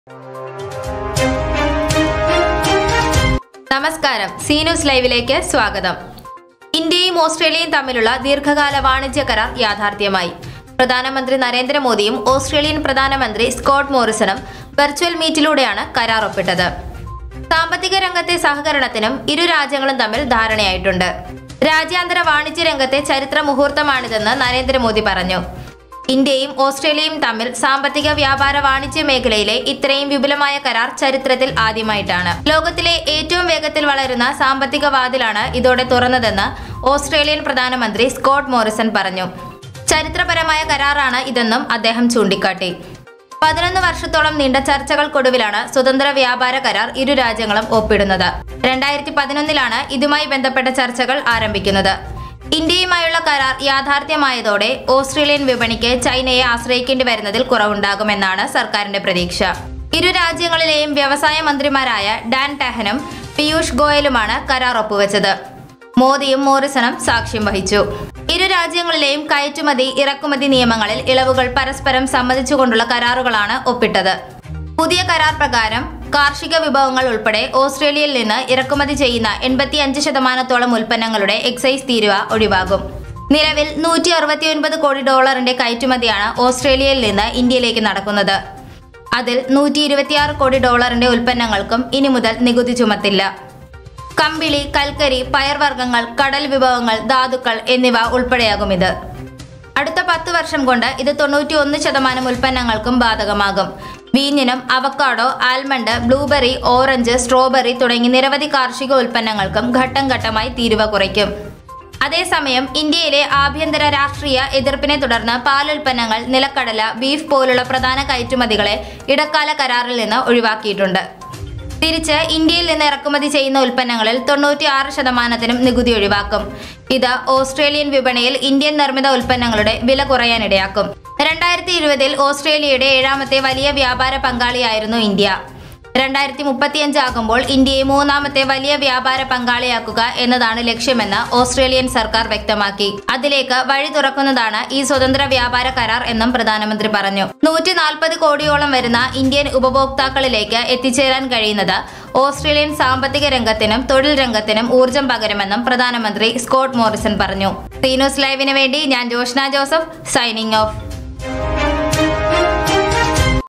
നമസ്കാരം C news ലൈവിലേക്ക് സ്വാഗതം ഇന്ത്യയും ഓസ്ട്രേലിയയും തമ്മിലുള്ള ദീർഘകാല വാണിജ്യ കരാർ യാഥാർത്ഥ്യമായി പ്രധാനമന്ത്രി നരേന്ദ്രമോദിയും ഓസ്ട്രേലിയൻ പ്രധാനമന്ത്രി സ്കോട്ട് മോറിസണും വെർച്വൽ മീറ്റിലൂടെയാണ് കരാർ ഒപ്പിട്ടത് സാമ്പത്തിക രംഗത്തെ സഹകരണത്തിനും ഇരു രാജ്യങ്ങളും തമ്മിൽ ധാരണയായിട്ടുണ്ട് രാജ്യാന്തര വാണിജ്യ രംഗത്തെ ചരിത്ര മുഹൂർത്തമാണിതെന്ന് നരേന്ദ്രമോദി പറഞ്ഞു ഇന്ത്യയും ഓസ്ട്രേലിയയും തമ്മിൽ സാമ്പത്തിക വ്യാപാര വാണിജ്യ മേഖലയിലെ ഇത്രയും വിപുലമായ കരാർ ചരിത്രത്തിൽ ആദ്യമായിട്ടാണ് ലോകത്തിലെ ഏറ്റവും വേഗത്തിൽ വളരുന്ന സാമ്പത്തിക വാതിലാണ് ഇതോടെ തുറന്നതെന്ന് ഓസ്ട്രേലിയൻ പ്രധാനമന്ത്രി സ്കോട്ട് മോറിസൺ പറഞ്ഞു ചരിത്രപരമായ കരാറാണ് ഇതെന്നും അദ്ദേഹം ചൂണ്ടിക്കാട്ടി പതിനൊന്ന് വർഷത്തോളം നീണ്ട ചർച്ചകൾക്കൊടുവിലാണ് സ്വതന്ത്ര വ്യാപാര കരാർ ഇരു രാജ്യങ്ങളും ഒപ്പിടുന്നത് രണ്ടായിരത്തി പതിനൊന്നിലാണ് ഇതുമായി ബന്ധപ്പെട്ട ചർച്ചകൾ ആരംഭിക്കുന്നത് ഇന്ത്യയുമായുള്ള കരാർ യാഥാർത്ഥ്യമായതോടെ ഓസ്ട്രേലിയൻ വിപണിക്ക് ചൈനയെ ആശ്രയിക്കേണ്ടി വരുന്നതിൽ കുറവുണ്ടാകുമെന്നാണ് സർക്കാരിന്റെ പ്രതീക്ഷ ഇരു രാജ്യങ്ങളിലെയും വ്യവസായ മന്ത്രിമാരായ ഡാൻ ടെഹനും പീയൂഷ് ഗോയലുമാണ് കരാർ ഒപ്പുവെച്ചത് മോദിയും മോറിസണും സാക്ഷ്യം വഹിച്ചു ഇരു രാജ്യങ്ങളിലെയും കയറ്റുമതി ഇറക്കുമതി നിയമങ്ങളിൽ ഇളവുകൾ പരസ്പരം സമ്മതിച്ചുകൊണ്ടുള്ള കരാറുകളാണ് ഒപ്പിട്ടത് പുതിയ കരാർ പ്രകാരം കാർഷിക വിഭവങ്ങൾ ഉൾപ്പെടെ ഓസ്ട്രേലിയയിൽ നിന്ന് ഇറക്കുമതി ചെയ്യുന്ന എൺപത്തിയഞ്ച് ശതമാനത്തോളം ഉൽപ്പന്നങ്ങളുടെ എക്സൈസ് തീരുവ ഒഴിവാകും നിലവിൽ നൂറ്റി അറുപത്തിയൊൻപത് കോടി ഡോളറിന്റെ കയറ്റുമതിയാണ് ഓസ്ട്രേലിയയിൽ നിന്ന് ഇന്ത്യയിലേക്ക് നടക്കുന്നത് അതിൽ നൂറ്റി ഇരുപത്തിയാറ് കോടി ഡോളറിന്റെ ഉൽപ്പന്നങ്ങൾക്കും ഇനി മുതൽ നികുതി ചുമത്തില്ല കമ്പിളി കൽക്കരി പയർവർഗ്ഗങ്ങൾ കടൽ വിഭവങ്ങൾ ധാതുക്കൾ എന്നിവ ഉൾപ്പെടെയാകും ഇത് അടുത്ത പത്ത് വർഷം കൊണ്ട് ഇത് തൊണ്ണൂറ്റി ഒന്ന് ശതമാനം ഉൽപ്പന്നങ്ങൾക്കും ബാധകമാകും വീഞ്ഞിനും avocado almond blueberry orange strawberry തുടങ്ങി നിരവധി കാർഷിക ഉൽപ്പന്നങ്ങൾക്കും ഘട്ടം ഘട്ടമായി തീരുവ കുറയ്ക്കും അതേസമയം ഇന്ത്യയിലെ ആഭ്യന്തര രാഷ്ട്രീയ എതിർപ്പിനെ തുടർന്ന് പാലുൽപ്പന്നങ്ങൾ നിലക്കടല ബീഫ് പോലുള്ള പ്രധാന കയറ്റുമതികളെ ഇടക്കാല കരാറിൽ നിന്ന് ഒഴിവാക്കിയിട്ടുണ്ട് തിരിച്ച് ഇന്ത്യയിൽ നിന്ന് ഇറക്കുമതി ചെയ്യുന്ന ഉൽപ്പന്നങ്ങളിൽ തൊണ്ണൂറ്റി ആറ് ശതമാനത്തിനും നികുതി ഒഴിവാക്കും ഇത് ഓസ്ട്രേലിയൻ വിപണിയിൽ ഇന്ത്യൻ നിർമ്മിത ഉൽപ്പന്നങ്ങളുടെ വില കുറയാനിടയാക്കും രണ്ടായിരത്തി ഇരുപതിൽ ഓസ്ട്രേലിയയുടെ ഏഴാമത്തെ വലിയ വ്യാപാര പങ്കാളിയായിരുന്നു ഇന്ത്യ രണ്ടായിരത്തി മുപ്പത്തിയഞ്ചാകുമ്പോൾ ഇന്ത്യയെ മൂന്നാമത്തെ വലിയ വ്യാപാര പങ്കാളിയാക്കുക എന്നതാണ് ലക്ഷ്യമെന്ന് ഓസ്ട്രേലിയൻ സർക്കാർ വ്യക്തമാക്കി അതിലേക്ക് വഴി തുറക്കുന്നതാണ് ഈ സ്വതന്ത്ര വ്യാപാര കരാർ എന്നും പ്രധാനമന്ത്രി പറഞ്ഞു നൂറ്റി നാൽപ്പത് കോടിയോളം വരുന്ന ഇന്ത്യൻ ഉപഭോക്താക്കളിലേക്ക് എത്തിച്ചേരാൻ കഴിയുന്നത് ഓസ്ട്രേലിയൻ സാമ്പത്തിക രംഗത്തിനും തൊഴിൽ രംഗത്തിനും ഊർജം പകരുമെന്നും പ്രധാനമന്ത്രി സ്കോട്ട് മോറിസൺ പറഞ്ഞു സീനോസ് ലൈവിന് വേണ്ടി ഞാൻ ജോഷ്ന ജോസഫ് സൈനിങ് ഓഫ്